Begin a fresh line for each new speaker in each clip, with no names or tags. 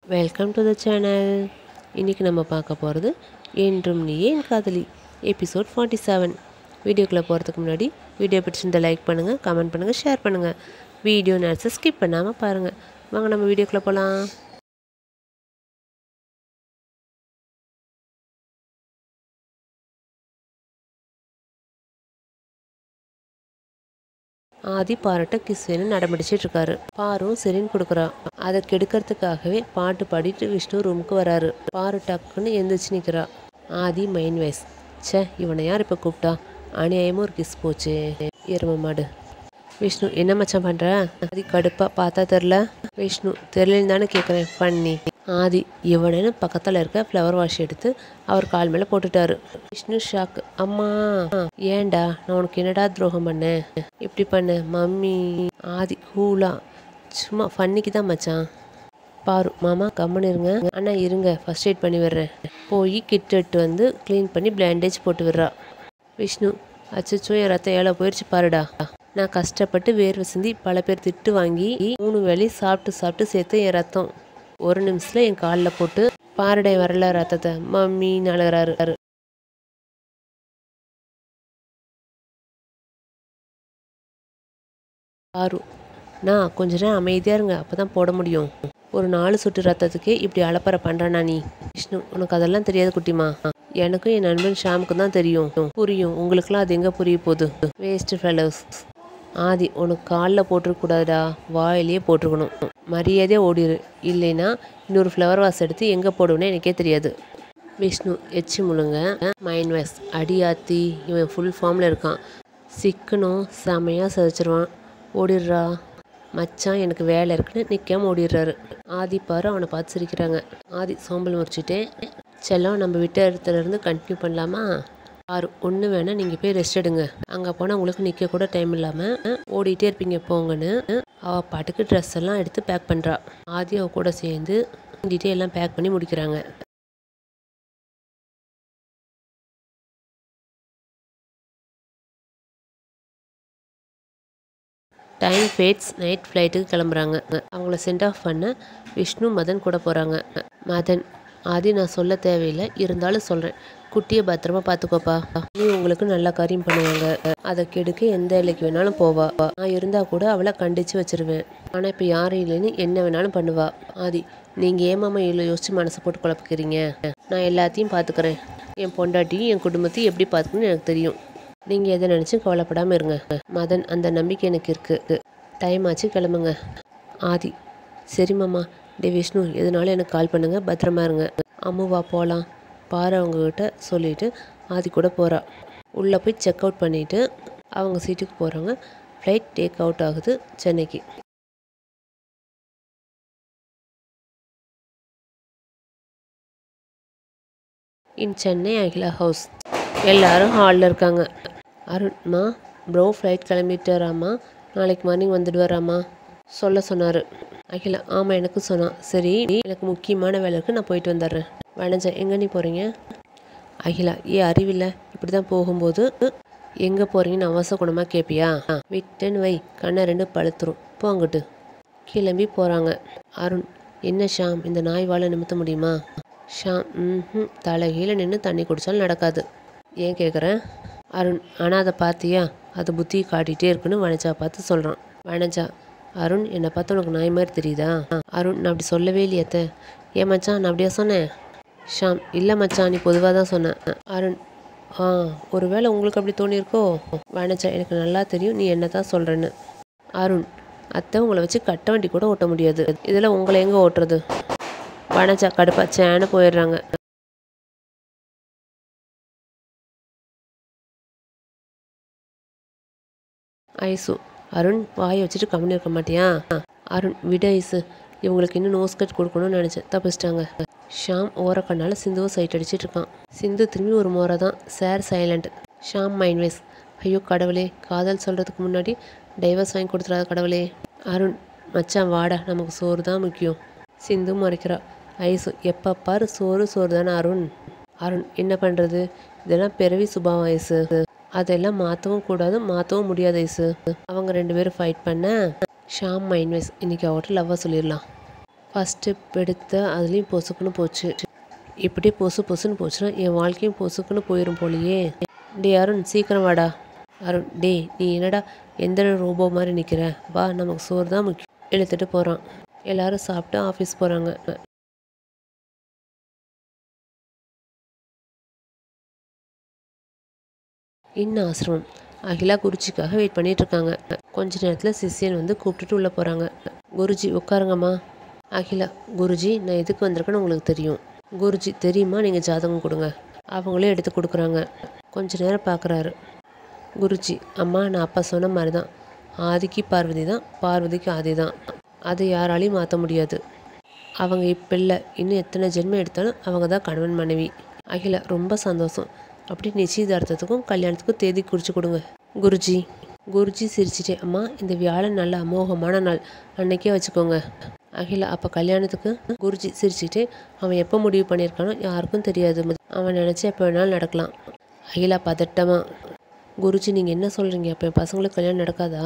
welcome to the channel இன்றைக்கி நம்ம பார்க்க போகிறது என்றும் நீயே என் காதலி எபிசோட் ஃபார்ட்டி செவன் வீடியோக்குள்ளே போகிறதுக்கு முன்னாடி வீடியோ பிடிச்சிருந்த லைக் பண்ணுங்கள் கமெண்ட் பண்ணுங்கள் ஷேர் பண்ணுங்கள் வீடியோ நேரத்தை ஸ்கிப் பண்ணாமல் பாருங்கள் வாங்க நம்ம வீடியோக்குள்ளே போகலாம் ஆதி பாருட்ட கிஸ் வேணும் நடமடிச்சிட்டு இருக்காரு பாரும் சரின்னு கொடுக்குறா அதை கெடுக்கிறதுக்காகவே பாட்டு பாடிட்டு விஷ்ணு ரூமுக்கு வராரு பாரு டக்குன்னு எந்திரிச்சு நிற்கிறா ஆதி மைன் வயஸ் ச்சே இவனை யார் இப்போ கூப்பிட்டா அநியாயமும் ஒரு கிஸ் போச்சு எரும மாடு விஷ்ணு என்ன மச்சான் பண்ணுற ஆதி கடுப்பா பார்த்தா தெரில விஷ்ணு தெரியலன்னு தானே கேட்குறேன் பண்ணி ஆதி இவனேன்னு பக்கத்தில் இருக்க ஃப்ளவர் வாஷ் எடுத்து அவர் கால் மேலே போட்டுட்டாரு விஷ்ணு ஷாக் அம்மா ஏன்டா நான் உனக்கு என்னடா துரோகம் பண்ணேன் இப்படி பண்ண மம்மி ஆதி கூலா சும்மா ஃபன்னிக்கு தான் மச்சான் பாரு மாமா கம்முன்னு இருங்க அண்ணா இருங்க ஃபர்ஸ்ட் எய்ட் பண்ணி விடுறேன் போய் கிட் எடுத்து வந்து க்ளீன் பண்ணி பேண்டேஜ் போட்டு விடுறா விஷ்ணு அச்சச்சோ என் ரத்தம் ஏழை போயிடுச்சு பாருடா நான் கஷ்டப்பட்டு வேர்வை சிந்தி பல பேர் திட்டு வாங்கி மூணு வேளையும் சாப்பிட்டு சாப்பிட்டு சேர்த்து என் ரத்தம் ஒரு நிமிஷத்தில் என் காலில் போட்டு பாருடை வரல ரத்தத்தை மம்மின்னு அழுகிறாரு பாரு நான் கொஞ்ச நேரம் அமைதியாக இருங்க அப்போ தான் போட முடியும் ஒரு நாலு சொட்டு ரத்தத்துக்கே இப்படி அலப்பறை பண்ணுறேனா நீ விஷ்ணு உனக்கு அதெல்லாம் தெரியாது குட்டிமா எனக்கும் என் நண்பன் ஷாமுக்கும் தான் தெரியும் புரியும் உங்களுக்குலாம் அது எங்கே புரிய போகுது வேஸ்ட் ஃபெலோஸ் ஆதி உனக்கு காலில் போட்டிருக்கூடாதுடா வாயிலேயே போட்டிருக்கணும் மரியாதையாக ஓடிடு இல்லைன்னா இன்னொரு ஃப்ளவர் வாஸ் எடுத்து எங்கே போடுவேன்னு எனக்கே தெரியாது விஷ்ணு எச்சி முழுங்க மைண்ட் வாஷ் அடியாத்தி இவன் ஃபுல் ஃபார்மில் இருக்கான் சிக்கனும் செமையாக சதைச்சிருவான் ஓடிடுறா மச்சான் எனக்கு வேலை இருக்குன்னு நிற்காம ஓடிடுறாரு ஆதி பாரு அவனை பார்த்து சிரிக்கிறாங்க ஆதி சோம்பல் முறிச்சிட்டே செல்லம் நம்ம விட்ட இடத்துல இருந்து கண்டினியூ பண்ணலாமா ஆறு ஒன்று வேணால் நீங்கள் போய் ரெஸ்ட் எடுங்க அங்கே போனால் உங்களுக்கு நிற்க கூட டைம் இல்லாமல் ஓடிட்டே இருப்பீங்க போங்கன்னு அவள் பாட்டுக்கு ட்ரெஸ் எல்லாம் எடுத்து பேக் பண்ணுறா ஆதி அவ கூட சேர்ந்து டீட்டெயில் எல்லாம் பேக் பண்ணி முடிக்கிறாங்க டைம் ஃபேட்ஸ் நைட் ஃப்ளைட்டுக்கு கிளம்புறாங்க அவங்கள சென்ட் ஆஃப் பண்ண விஷ்ணு மதன் கூட போகிறாங்க மதன் ஆதி நான் சொல்ல தேவையில்லை இருந்தாலும் சொல்கிறேன் குட்டியை பத்திரமா பார்த்துக்கோப்பா நீ உங்களுக்கு நல்ல காரியம் பண்ணுவாங்க அதை கெடுக்க எந்த எல்லைக்கு வேணாலும் போவா நான் இருந்தால் கூட அவளை கண்டித்து வச்சிருவேன் ஆனால் இப்போ யாரும் இல்லைன்னு என்ன வேணாலும் பண்ணுவா ஆதி நீங்கள் ஏமாமா இவ்வளோ யோசிச்சு மனசை போட்டு குழப்பிக்கிறீங்க நான் எல்லாத்தையும் பார்த்துக்கிறேன் என் பொண்டாட்டியும் என் குடும்பத்தையும் எப்படி பார்த்துக்கணும்னு எனக்கு தெரியும் நீங்கள் எதை நினச்சும் கவலைப்படாமல் இருங்க மதன் அந்த நம்பிக்கை எனக்கு இருக்குது டைம் ஆச்சு கிளம்புங்க ஆதி சரி மாமா டே விஷ்ணு எதுனாலும் எனக்கு கால் பண்ணுங்கள் பத்திரமா இருங்க அம்முவா போகலாம் பாரு அவங்கக்கிட்ட சொல்லிவிட்டு ஆதி கூட போகிறா உள்ளே போய் செக் அவுட் பண்ணிவிட்டு அவங்க சீட்டுக்கு போகிறவங்க ஃப்ளைட் டேக் அவுட் ஆகுது சென்னைக்கு இன் சென்னை அகிலா ஹவுஸ் எல்லாரும் ஹாலில் இருக்காங்க அருண்மா ப்ரோ ஃப்ளைட் கிளம்பிட்டாராம்மா நாளைக்கு மார்னிங் வந்துடுவாராம்மா சொல்ல சொன்னார் அகிலா ஆமாம் எனக்கு சொன்னான் சரி எனக்கு முக்கியமான வேலை இருக்குது நான் போயிட்டு வந்துடுறேன் வனஜா எங்கே நீ போகிறீங்க அகிலா ஏ அறிவில்லை இப்படி தான் போகும்போது எங்கே போகிறீங்கன்னு அவசகுணமாக கேட்பியா விட்டுன்னு வை கண்ணை ரெண்டு பழுத்துரும் போங்கிட்டு கிளம்பி போகிறாங்க அருண் என்ன ஷாம் இந்த நாய் வாழை நிமித்த முடியுமா ஷாம் ம் தலைகீழ நின்று தண்ணி குடித்தாலும் நடக்காது ஏன் கேட்குறேன் அருண் ஆனால் அதை பார்த்தியா அது புத்தி காட்டிகிட்டே இருக்குன்னு வனஜா பார்த்து சொல்கிறான் வனஜா அருண் என்னை பார்த்து உனக்கு நாய் மாதிரி தெரியுதா அருண் நான் அப்படி சொல்லவே இல்லையத்த ஏன் மச்சான் நான் அப்படியா சொன்னேன் ஷாம் இல்லை மச்சான் நீ பொதுவாக தான் சொன்னேன் அருண் ஆ ஒருவேளை உங்களுக்கு அப்படி தோணியிருக்கோ வனஜா எனக்கு நல்லா தெரியும் நீ என்ன தான் சொல்கிறேன்னு அருண் அத்தை உங்களை வச்சு கட்ட வண்டி கூட ஓட்ட முடியாது இதில் உங்களை எங்கே ஓட்டுறது வனஜா கடுப்பா சேன்னு போயிடுறாங்க ஐசு அருண் வாயை வச்சுட்டு கம்முன்னு இருக்க மாட்டியா அருண் விட ஐசு இவங்களுக்கு இன்னும் நோஸ் கட் கொடுக்கணும்னு நினச்சேன் தப்பிச்சிட்டாங்க ஷாம் ஓரக்கண்ணால் சிந்துவை சைட் அடிச்சிட்டு இருக்கான் சிந்து திரும்பி ஒரு முறை தான் சார் சைலண்ட் ஷாம் மைண்ட்வேஸ் ஐயோ கடவுளே காதல் சொல்கிறதுக்கு முன்னாடி டைவர்ஸ் வாங்கி கொடுத்துறாத கடவுளே அருண் மச்சான் வாடா நமக்கு சோறு தான் முக்கியம் சிந்து மறைக்கிறா ஐசு எப்போ பாரு சோறு சோறு தானே அருண் அருண் என்ன பண்ணுறது இதெல்லாம் பிறவி சுபாவம் ஐசு அதெல்லாம் மாற்றவும் கூடாது மாற்றவும் முடியாது ஐசு அவங்க ரெண்டு பேரும் ஃபைட் பண்ண ஷாம் மைண்ட்வேஸ் இன்னைக்கு அவர்கிட்ட லவ்வாக சொல்லிடலாம் ஃபஸ்ட் ஸ்டெப் எடுத்த அதுலேயும் பொசுக்குன்னு போச்சு இப்படியே பொசு பொசுன்னு போச்சுன்னா என் வாழ்க்கையும் பொசுக்குன்னு போயிடும் போலையே டே அருண் சீக்கிரம் வாடா அருண் டே நீ என்னடா எந்த ரோபோ மாதிரி நிற்கிற வா நமக்கு சோறு தான் முக்கியம் இழுத்துட்டு போகிறான் எல்லாரும் சாப்பிட்டு ஆஃபீஸ் போகிறாங்க இன்னும் ஆசிரமம் அகிலா குருஜிக்காக வெயிட் பண்ணிட்டு இருக்காங்க கொஞ்ச நேரத்தில் சிஷியன் வந்து கூப்பிட்டுட்டு உள்ளே போகிறாங்க குருஜி உட்காருங்கம்மா அகிலா குருஜி நான் எதுக்கு வந்திருக்கேன்னு உங்களுக்கு தெரியும் குருஜி தெரியுமா நீங்கள் ஜாதகம் கொடுங்க அவங்களே எடுத்து கொடுக்குறாங்க கொஞ்ச நேரம் பார்க்குறாரு குருஜி அம்மா நான் அப்பா சொன்ன மாதிரி தான் ஆதிக்கு பார்வதி தான் பார்வதிக்கு ஆதி தான் அதை யாராலையும் மாற்ற முடியாது அவங்க இப்போ இல்லை இன்னும் எத்தனை ஜென்மம் எடுத்தாலும் அவங்க தான் கணவன் மனைவி அகிலா ரொம்ப சந்தோஷம் அப்படி நிச்சயதார்த்தத்துக்கும் கல்யாணத்துக்கும் தேதி குறித்து கொடுங்க குருஜி குருஜி சிரிச்சிட்டே அம்மா இந்த வியாழன் நல்ல அமோகமான நாள் அன்னைக்கே வச்சுக்கோங்க அகிலா அப்போ கல்யாணத்துக்கு குருஜி சிரிச்சிட்டே அவன் எப்போ முடிவு பண்ணியிருக்கானோ யாருக்கும் தெரியாது அவன் நினச்சி எப்போ வேணாலும் நடக்கலாம் அகிலா பதட்டமா குருஜி நீங்கள் என்ன சொல்கிறீங்க அப்போ என் பசங்களுக்கு கல்யாணம் நடக்காதா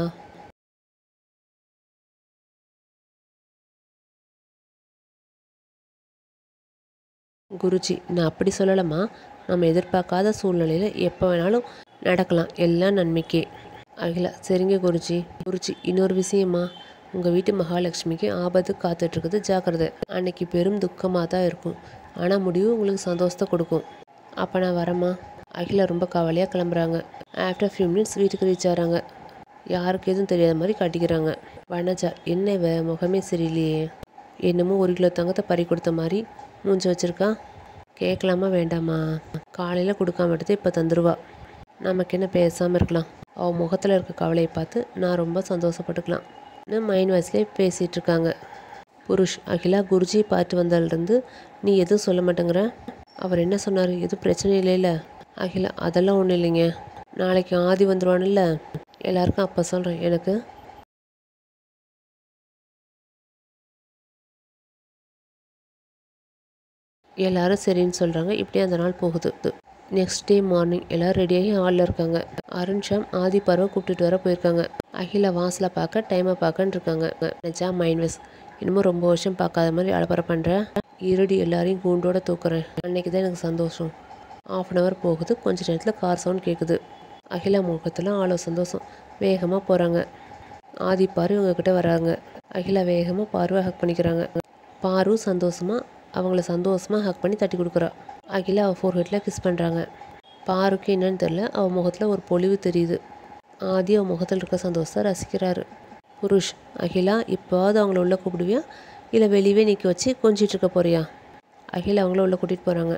குருஜி நான் அப்படி சொல்லலம்மா நம்ம எதிர்பார்க்காத சூழ்நிலையில் எப்போ வேணாலும் நடக்கலாம் எல்லாம் நன்மைக்கே அகிலா சரிங்க குருஜி குருஜி இன்னொரு விஷயமா உங்கள் வீட்டு மகாலட்சுமிக்கு ஆபத்து காத்துட்ருக்குது ஜாக்கிரதை அன்னைக்கு பெரும் துக்கமாக தான் இருக்கும் ஆனால் முடிவு உங்களுக்கு சந்தோஷத்தை கொடுக்கும் அப்போ நான் வரேம்மா அகிலா ரொம்ப கவலையாக கிளம்புறாங்க ஆஃப்டர் ஃபியூ மினிட்ஸ் வீட்டுக்கு ரீச் ஆகிறாங்க யாருக்கு எதுவும் தெரியாத மாதிரி காட்டிக்கிறாங்க வனஜா என்ன இவ முகமே சரியில்லையே என்னமோ ஒரு கிலோ தங்கத்தை பறி கொடுத்த மாதிரி மூஞ்சி வச்சிருக்கா கேட்கலாமா வேண்டாமா காலையில் கொடுக்காம எடுத்து இப்போ தந்துடுவா நமக்கு என்ன பேசாமல் இருக்கலாம் அவள் முகத்தில் இருக்க கவலையை பார்த்து நான் ரொம்ப சந்தோஷப்பட்டுக்கலாம் இன்னும் மைண்ட் வாய்ஸ்லேயே பேசிகிட்டு இருக்காங்க புருஷ் அகிலா குருஜி பார்த்து வந்ததுலேருந்து நீ எதுவும் சொல்ல மாட்டேங்கிற அவர் என்ன சொன்னார் எதுவும் பிரச்சனை இல்லைல்ல அகிலா அதெல்லாம் ஒன்றும் இல்லைங்க நாளைக்கு ஆதி வந்துடுவான்ல எல்லாருக்கும் அப்போ சொல்கிறேன் எனக்கு எல்லாரும் சரின்னு சொல்கிறாங்க இப்படியே அந்த நாள் போகுது நெக்ஸ்ட் டே மார்னிங் எல்லோரும் ரெடியாகி ஹாலில் இருக்காங்க அருண் ஷாம் ஆதி பருவ கூப்பிட்டுட்டு வர போயிருக்காங்க அகிலா வாசலை பார்க்க டைமை பார்க்கன்னு இருக்காங்க நிஜா மைன்வெஸ் இன்னமும் ரொம்ப வருஷம் பார்க்காத மாதிரி அலப்பறை பண்ணுறேன் இருடி எல்லாரையும் கூண்டோட தூக்குறேன் அன்னைக்கு தான் எனக்கு சந்தோஷம் ஆஃப் அன் ஹவர் போகுது கொஞ்ச நேரத்தில் கார் சவுண்ட் கேட்குது அகிலா முகத்தில் ஆளோ சந்தோஷம் வேகமாக போகிறாங்க ஆதி பாரு இவங்கக்கிட்ட வராங்க அகிலா வேகமாக பார்வை ஹக் பண்ணிக்கிறாங்க பாரு சந்தோஷமாக அவங்கள சந்தோஷமாக ஹக் பண்ணி தட்டி கொடுக்குறா அகிலா அவள் ஃபோர் ஹெட்டில் கிஸ் பண்ணுறாங்க பாருக்கு என்னன்னு தெரில அவள் முகத்தில் ஒரு பொலிவு தெரியுது ஆதி அவள் முகத்தில் இருக்க சந்தோஷத்தை ரசிக்கிறாரு புருஷ் அகிலா இப்போவாது அவங்கள உள்ளே கூப்பிடுவியா இல்லை வெளியவே நிற்க வச்சு கொஞ்சிட்டு இருக்க போறியா அகிலா அவங்கள உள்ளே கூட்டிகிட்டு போகிறாங்க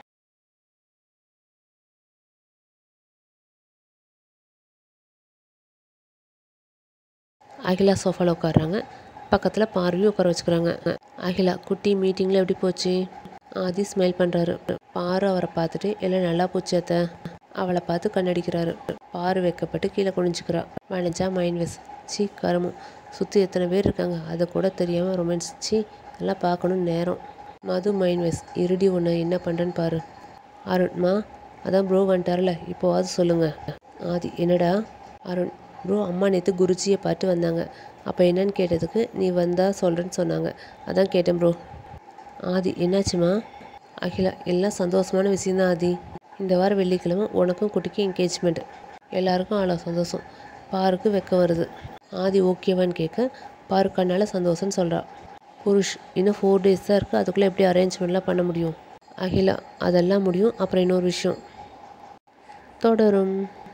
அகிலா சோஃபாவில் உட்காடுறாங்க பக்கத்தில் பார்வையும் உட்கார வச்சுக்கிறாங்க அகிலா குட்டி மீட்டிங்கில் எப்படி போச்சு ஆதி ஸ்மைல் பண்ணுறாரு பாரு அவரை பார்த்துட்டு எல்லாம் நல்லா போச்சு அத்தை அவளை பார்த்து கண்ணடிக்கிறாரு பாரு வைக்கப்பட்டு கீழே குனிஞ்சுக்கிறா வனஜா மைண்ட் வெஸ் சி கருமம் சுற்றி எத்தனை பேர் இருக்காங்க அதை கூட தெரியாமல் ரொமான்ஸ் சி நல்லா பார்க்கணும்னு நேரம் மது மைண்ட் வெஸ் இருடி ஒன்று என்ன பண்ணுறேன்னு பாரு அருண்மா அதான் ப்ரோ வந்துட்டார்ல இப்போவாது சொல்லுங்கள் ஆதி என்னடா அருண் ப்ரோ அம்மா நேற்று குருஜியை பார்த்து வந்தாங்க அப்போ என்னன்னு கேட்டதுக்கு நீ வந்தா சொல்கிறேன்னு சொன்னாங்க அதான் கேட்டேன் ப்ரோ ஆதி என்னாச்சுமா அகிலா எல்லாம் சந்தோஷமான விஷயந்தான் ஆதி இந்த வாரம் வெள்ளிக்கிழமை உனக்கும் குட்டிக்கும் என்கேஜ்மெண்ட் எல்லாருக்கும் அவ்வளோ சந்தோஷம் பாருக்கு வெக்கம் வருது ஆதி ஓகேவான்னு கேட்க பாரு கண்ணால் சந்தோஷம்னு சொல்கிறா புருஷ் இன்னும் ஃபோர் டேஸ் தான் இருக்குது அதுக்குள்ளே எப்படி அரேஞ்ச்மெண்ட்லாம் பண்ண முடியும் அகிலா அதெல்லாம் முடியும் அப்புறம் இன்னொரு விஷயம் தொடரும்